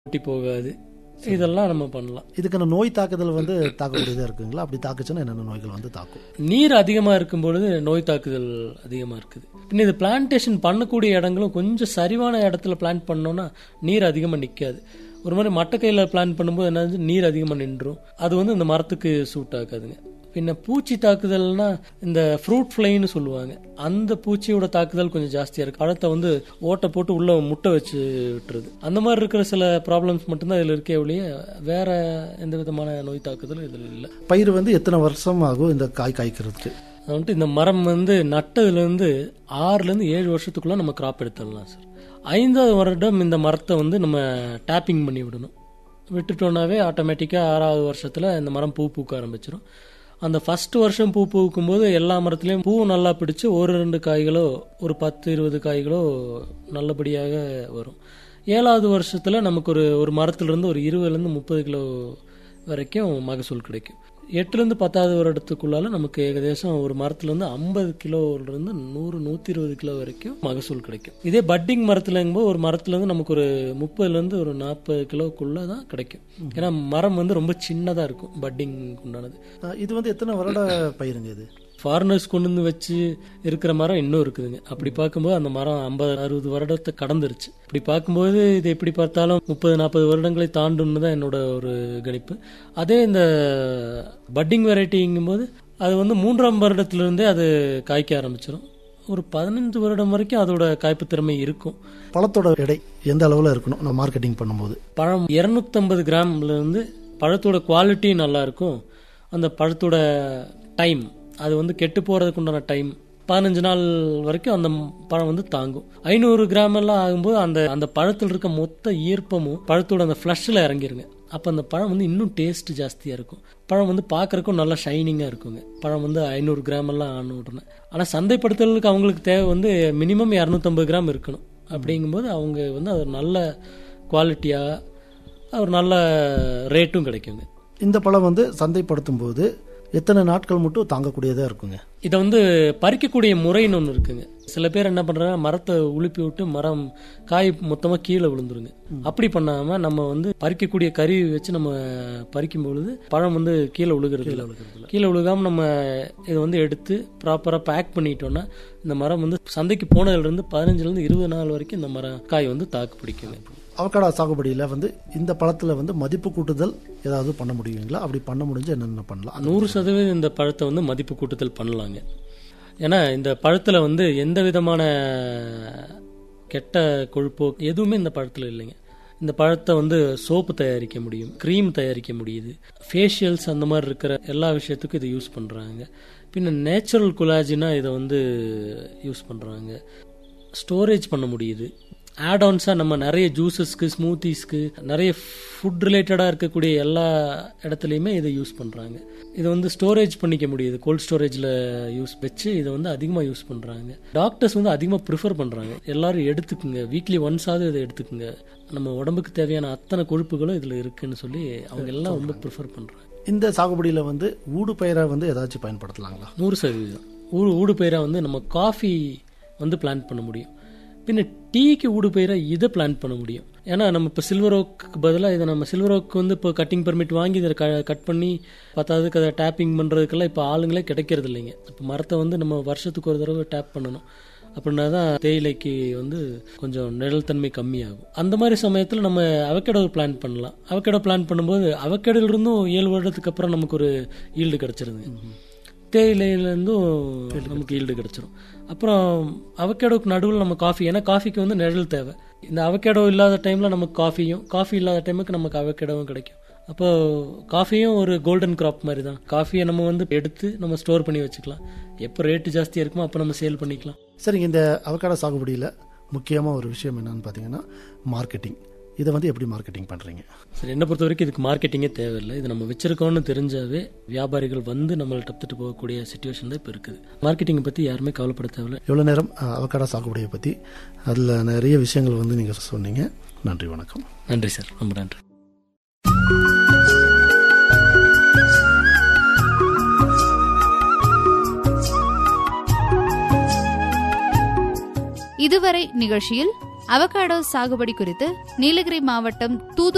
ஒட்டி போகாது இதெல்லாம் நம்ம பண்ணலாம் இதுக்கான நோய் தாக்குதல் வந்து தாக்கக்கூடியதாக இருக்குங்களா அப்படி தாக்குச்சுன்னா என்னென்ன நோய்கள் வந்து தாக்கும் நீர் அதிகமாக இருக்கும் பொழுது நோய் தாக்குதல் அதிகமாக இருக்குது பின்ன இது பிளான்டேஷன் பண்ணக்கூடிய இடங்களும் கொஞ்சம் சரிவான இடத்துல பிளான்ட் பண்ணோம்னா நீர் அதிகமாக நிற்காது ஒரு மாதிரி மட்டக்கையில் பிளான் பண்ணும்போது என்ன நீர் அதிகமாக நின்றும் அது வந்து இந்த மரத்துக்கு சூட் ஆகாதுங்க பின்ன பூச்சி தாக்குதல்னா இந்த ஃப்ரூட் ஃப்ளைன்னு சொல்லுவாங்க அந்த பூச்சியோட தாக்குதல் கொஞ்சம் ஜாஸ்தியாக இருக்குது பழத்தை வந்து ஓட்டை போட்டு உள்ள முட்டை வச்சு விட்டுருது அந்த மாதிரி இருக்கிற சில ப்ராப்ளம்ஸ் மட்டும்தான் இதில் இருக்கே ஒழிய வேற எந்த விதமான நோய் தாக்குதலும் இதில் இல்லை பயிர் வந்து எத்தனை வருஷம் ஆகும் இந்த காய் காய்க்கிறதுக்கு அது வந்துட்டு இந்த மரம் வந்து நட்டதுலேருந்து ஆறுலேருந்து ஏழு வருஷத்துக்குள்ள நம்ம கிராப் எடுத்துடலாம் சார் ஐந்தாவது வருடம் இந்த மரத்தை வந்து நம்ம டேப்பிங் பண்ணி விடணும் விட்டுட்டோம்னாவே ஆட்டோமேட்டிக்காக ஆறாவது வருஷத்தில் இந்த மரம் பூ பூக்க ஆரம்பிச்சிடும் அந்த ஃபர்ஸ்ட் வருஷம் பூ பூக்கும் போது எல்லா மரத்துலேயும் பூ நல்லா பிடிச்சு ஒரு ரெண்டு காய்களோ ஒரு பத்து இருபது காய்களோ நல்லபடியாக வரும் ஏழாவது வருஷத்தில் நமக்கு ஒரு ஒரு மரத்துலேருந்து ஒரு இருபதுலேருந்து முப்பது கிலோ வரைக்கும் மகசூல் கிடைக்கும் எட்டுலேருந்து பத்தாவது வருடத்துக்குள்ளால நமக்கு ஏகதேசம் ஒரு மரத்துலேருந்து ஐம்பது கிலோலேருந்து நூறு நூற்றி இருபது கிலோ வரைக்கும் மகசூல் கிடைக்கும் இதே பட்டிங் மரத்துலங்கும்போது ஒரு மரத்துலேருந்து நமக்கு ஒரு முப்பதுலேருந்து ஒரு நாற்பது கிலோக்குள்ளே தான் கிடைக்கும் ஏன்னா மரம் வந்து ரொம்ப சின்னதாக இருக்கும் பட்டிங் உண்டானது அஹ் இது வந்து எத்தனை வருட பயிருங்க இது ஃபாரினர்ஸ் கொண்டு வந்து வச்சு இருக்கிற மரம் இன்னும் இருக்குதுங்க அப்படி பார்க்கும்போது அந்த மரம் ஐம்பது அறுபது வருடத்தை கடந்துருச்சு இப்படி பார்க்கும்போது இது எப்படி பார்த்தாலும் முப்பது நாற்பது வருடங்களை தாண்டுன்னு தான் என்னோட ஒரு கணிப்பு அதே இந்த பட்டிங் வெரைட்டிங்கும் போது அது வந்து மூன்றாம் வருடத்திலிருந்தே அது காய்க்க ஆரம்பிச்சிடும் ஒரு பதினஞ்சு வருடம் வரைக்கும் அதோட காய்ப்பு திறமை இருக்கும் பழத்தோட எடை எந்த அளவில் இருக்கணும் நம்ம மார்க்கெட்டிங் பண்ணும்போது பழம் இரநூத்தம்பது கிராம்ல இருந்து பழத்தோட குவாலிட்டி நல்லா இருக்கும் அந்த பழத்தோட டைம் அது வந்து கெட்டு போறதுக்கு உண்டான டைம் பதினஞ்சு நாள் வரைக்கும் அந்த பழம் வந்து தாங்கும் ஐநூறு கிராம் எல்லாம் ஆகும்போது அந்த அந்த பழத்தில் இருக்க மொத்த ஈர்ப்பமும் பழத்தோட அந்த ஃப்ளஷ்ல இறங்கிருங்க அப்போ அந்த பழம் வந்து இன்னும் டேஸ்ட் ஜாஸ்தியாக இருக்கும் பழம் வந்து பார்க்கறக்கும் நல்லா ஷைனிங்காக இருக்குங்க பழம் வந்து ஐநூறு கிராம் எல்லாம் ஆன உடனே ஆனால் சந்தைப்படுத்தலுக்கு அவங்களுக்கு தேவை வந்து மினிமம் இரநூத்தம்பது கிராம் இருக்கணும் அப்படிங்கும்போது அவங்க வந்து அது நல்ல குவாலிட்டியாக ஒரு நல்ல ரேட்டும் கிடைக்குங்க இந்த பழம் வந்து சந்தைப்படுத்தும் போது எத்தனை நாட்கள் மட்டும் தாங்கக்கூடியதாக இருக்குங்க இதை வந்து பறிக்கக்கூடிய முறைன்னு ஒன்று இருக்குங்க சில பேர் என்ன பண்றாங்க மரத்தை உலுப்பி விட்டு மரம் காய் மொத்தமாக கீழே விழுந்துருங்க அப்படி பண்ணாம நம்ம வந்து பறிக்கக்கூடிய கருவி வச்சு நம்ம பறிக்கும் பொழுது பழம் வந்து கீழே விழுகிறது இல்லை கீழே விழுகாம நம்ம இதை வந்து எடுத்து ப்ராப்பராக பேக் பண்ணிட்டோம்னா இந்த மரம் வந்து சந்தைக்கு போனதுலேருந்து பதினஞ்சுலேருந்து இருபது நாள் வரைக்கும் இந்த மரம் காய் வந்து தாக்கு பிடிக்குங்க அவக்காடா சாகுபடியில் வந்து இந்த பழத்தில் வந்து மதிப்பு கூட்டுதல் ஏதாவது பண்ண முடியுங்களா அப்படி பண்ண முடிஞ்சு என்னென்ன பண்ணலாம் நூறு சதவீதம் இந்த பழத்தை வந்து மதிப்பு கூட்டுதல் பண்ணலாங்க ஏன்னா இந்த பழத்தில் வந்து எந்த விதமான கெட்ட கொழுப்போ எதுவுமே இந்த பழத்தில் இல்லைங்க இந்த பழத்தை வந்து சோப்பு தயாரிக்க முடியும் க்ரீம் தயாரிக்க முடியுது ஃபேஷியல்ஸ் அந்த மாதிரி இருக்கிற எல்லா விஷயத்துக்கும் இதை யூஸ் பண்ணுறாங்க பின்ன நேச்சுரல் குலாஜினா இதை வந்து யூஸ் பண்ணுறாங்க ஸ்டோரேஜ் பண்ண முடியுது ஆட்-ஆன்ஸாக நம்ம நிறைய ஜூஸஸ்க்கு ஸ்மூத்திஸ்க்கு நிறைய ஃபுட் ரிலேட்டடாக இருக்கக்கூடிய எல்லா இடத்துலையுமே இதை யூஸ் பண்ணுறாங்க இதை வந்து ஸ்டோரேஜ் பண்ணிக்க முடியுது கோல்ட் ஸ்டோரேஜில் யூஸ் வச்சு இதை வந்து அதிகமாக யூஸ் பண்ணுறாங்க டாக்டர்ஸ் வந்து அதிகமாக ப்ரிஃபர் பண்ணுறாங்க எல்லாரும் எடுத்துக்குங்க வீக்லி ஒன்ஸாவது இதை எடுத்துக்குங்க நம்ம உடம்புக்கு தேவையான அத்தனை கொழுப்புகளும் இதில் இருக்குன்னு சொல்லி அவங்க எல்லாம் ரொம்ப ப்ரிஃபர் பண்ணுறாங்க இந்த சாகுபடியில் வந்து ஊடு பயிரை வந்து ஏதாச்சும் பயன்படுத்தலாங்களா நூறு சதவீதம் ஊடு ஊடு பயிராக வந்து நம்ம காஃபி வந்து பிளான் பண்ண முடியும் பின்ன டீக்கு ஊடு பயிராக இதை பிளான் பண்ண முடியும் ஏன்னா நம்ம இப்போ சில்வர் ஓக்கு பதிலாக இதை நம்ம சில்வர் ஓக்கு வந்து இப்போ கட்டிங் பெர்மிட் வாங்கி இதை க கட் பண்ணி பத்தாவதுக்கு அதை டேப்பிங் பண்ணுறதுக்கெல்லாம் இப்போ ஆளுங்களே கிடைக்கிறது இல்லைங்க இப்போ மரத்தை வந்து நம்ம வருஷத்துக்கு ஒரு தடவை டேப் பண்ணணும் அப்படின்னா தான் தேயிலைக்கு வந்து கொஞ்சம் நிழல் தன்மை கம்மியாகும் அந்த மாதிரி சமயத்தில் நம்ம அவக்கேடோ பிளான் பண்ணலாம் அவக்கேடோ பிளான் பண்ணும்போது அவக்கேடோலிருந்தும் ஏழு வருடத்துக்கு அப்புறம் நமக்கு ஒரு ஈல்டு கிடச்சிருது தேயிலையிலேருந்தும் நமக்கு ஈல்டு கிடச்சிரும் அப்புறம் அவக்கேடோக்கு நடுவில் நம்ம காஃபி ஏன்னா காஃபிக்கு வந்து நிழல் தேவை இந்த அவக்கேடோ இல்லாத டைமில் நமக்கு காஃபியும் காஃபி இல்லாத டைமுக்கு நமக்கு அவக்கேடோவும் கிடைக்கும் அப்போ காஃபியும் ஒரு கோல்டன் கிராப் மாதிரி தான் காஃபியை நம்ம வந்து எடுத்து நம்ம ஸ்டோர் பண்ணி வச்சுக்கலாம் எப்போ ரேட்டு ஜாஸ்தியாக இருக்குமோ அப்போ நம்ம சேல் பண்ணிக்கலாம் சரிங்க இந்த அவக்காடா சாகுபடியில் முக்கியமாக ஒரு விஷயம் என்னன்னு பார்த்தீங்கன்னா மார்க்கெட்டிங் இதை வந்து எப்படி மார்க்கெட்டிங் பண்ணுறீங்க சரி என்னை பொறுத்த வரைக்கும் இதுக்கு மார்க்கெட்டிங்கே தேவையில்லை இது நம்ம வச்சிருக்கோம்னு தெரிஞ்சாவே வியாபாரிகள் வந்து நம்மளை டப்த்துட்டு போகக்கூடிய சுச்சுவேஷன் தான் இப்போ இருக்குது மார்க்கெட்டிங்கை பற்றி யாருமே கவலைப்பட தேவையில்லை எவ்வளோ நேரம் அஹ், அவக்காடா சாகுபடியை பற்றி அதில் நிறைய விஷயங்கள் வந்து நீங்கள் சொன்னீங்க நன்றி வணக்கம் நன்றி சார் ரொம்ப நன்றி இதுவரை நிகழ்ச்சியில் அவகாடோ சாகுபடி குறித்து நீலகிரி மாவட்டம் தூது